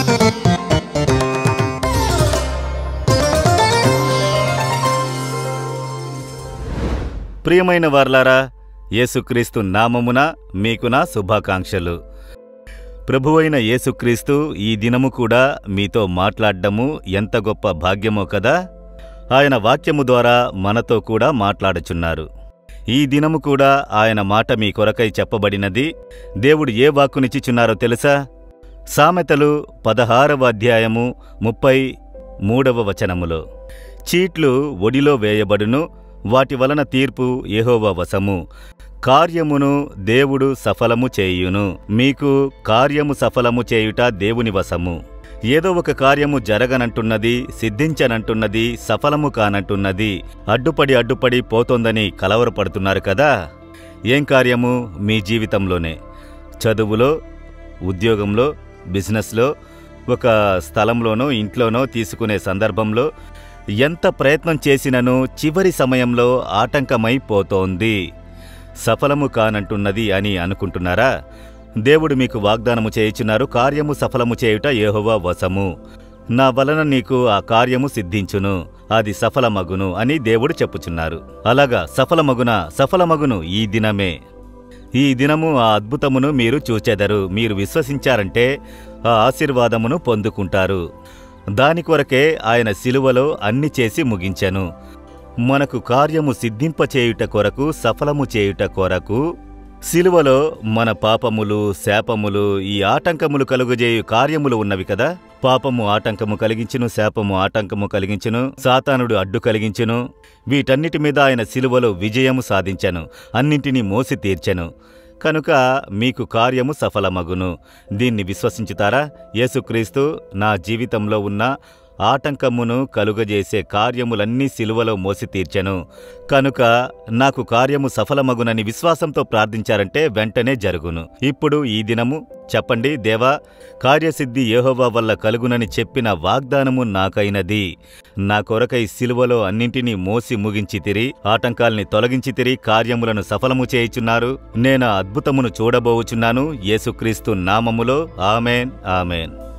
ప్రియమైన వార్లారా యేసుక్రీస్తు నామమున మీకు నా శుభాకాంక్షలు ప్రభువైన యేసుక్రీస్తు ఈ దినము కూడా మీతో మాట్లాడ్డము ఎంత గొప్ప భాగ్యమో కదా ఆయన వాక్యము ద్వారా మనతో కూడా మాట్లాడుచున్నారు ఈ దినము కూడా ఆయన మాట మీ కొరకై చెప్పబడినది దేవుడు ఏ వాక్కునిచ్చిచున్నారో తెలుసా సామెతలు పదహారవ అధ్యాయము ముప్పై మూడవ వచనములో చీట్లు ఒడిలో వేయబడును వాటి వలన తీర్పు యెహోవా వశము కార్యమును దేవుడు సఫలము చేయును మీకు కార్యము సఫలము చేయుట దేవుని వశము ఏదో ఒక కార్యము జరగనంటున్నది సిద్ధించనంటున్నది సఫలము కానంటున్నది అడ్డుపడి అడ్డుపడి పోతోందని కలవరపడుతున్నారు కదా ఏం కార్యము మీ జీవితంలోనే చదువులో ఉద్యోగంలో బిజినెస్లో ఒక స్థలంలోనో ఇంట్లోనో తీసుకునే సందర్భంలో ఎంత ప్రయత్నం చేసినను చివరి సమయంలో ఆటంకమైపోతోంది సఫలము కానంటున్నది అని అనుకుంటున్నారా దేవుడు మీకు వాగ్దానము చేయుచున్నారు కార్యము సఫలము చేయుట యెహోవా వశము నా వలన నీకు ఆ కార్యము సిద్ధించును అది సఫలమగును అని దేవుడు చెప్పుచున్నారు అలాగా సఫలమగున సఫలమగును ఈ దినమే ఈ దినము ఆ అద్భుతమును మీరు చూచెదరు మీరు విశ్వసించారంటే ఆ ఆశీర్వాదమును పొందుకుంటారు దాని కొరకే ఆయన శిలువలో అన్ని చేసి ముగించెను మనకు కార్యము సిద్ధింపచేయుట కొరకు సఫలము చేయుట కొరకు శిలువలో మన పాపములు శాపములు ఈ ఆటంకములు కలుగజేయు కార్యములు ఉన్నవి కదా పాపము ఆటంకము కలిగించును శాపము ఆటంకము కలిగించును సాతానుడు అడ్డు కలిగించును వీటన్నిటి మీద ఆయన శిలువలో విజయము సాధించెను అన్నింటినీ మోసి తీర్చెను కనుక మీకు కార్యము సఫలమగును దీన్ని విశ్వసించుతారా యేసుక్రీస్తు నా జీవితంలో ఉన్న ఆటంకమును కలుగజేసే కార్యములన్నీ సిలువలో మోసి తీర్చెను కనుక నాకు కార్యము సఫలమగునని విశ్వాసంతో ప్రార్థించారంటే వెంటనే జరుగును ఇప్పుడు ఈ దినము చెప్పండి దేవా కార్యసిద్ధి యెహోవా వల్ల కలుగునని చెప్పిన వాగ్దానము నాకైనది నా కొరకై సిలువలో అన్నింటినీ మోసి ముగించితిరి ఆటంకాల్ని తొలగించితిరి కార్యములను సఫలము చేయుచున్నారు నేను ఆ అద్భుతమును చూడబోవుచున్నాను యేసుక్రీస్తు నామములో ఆమెన్ ఆమెన్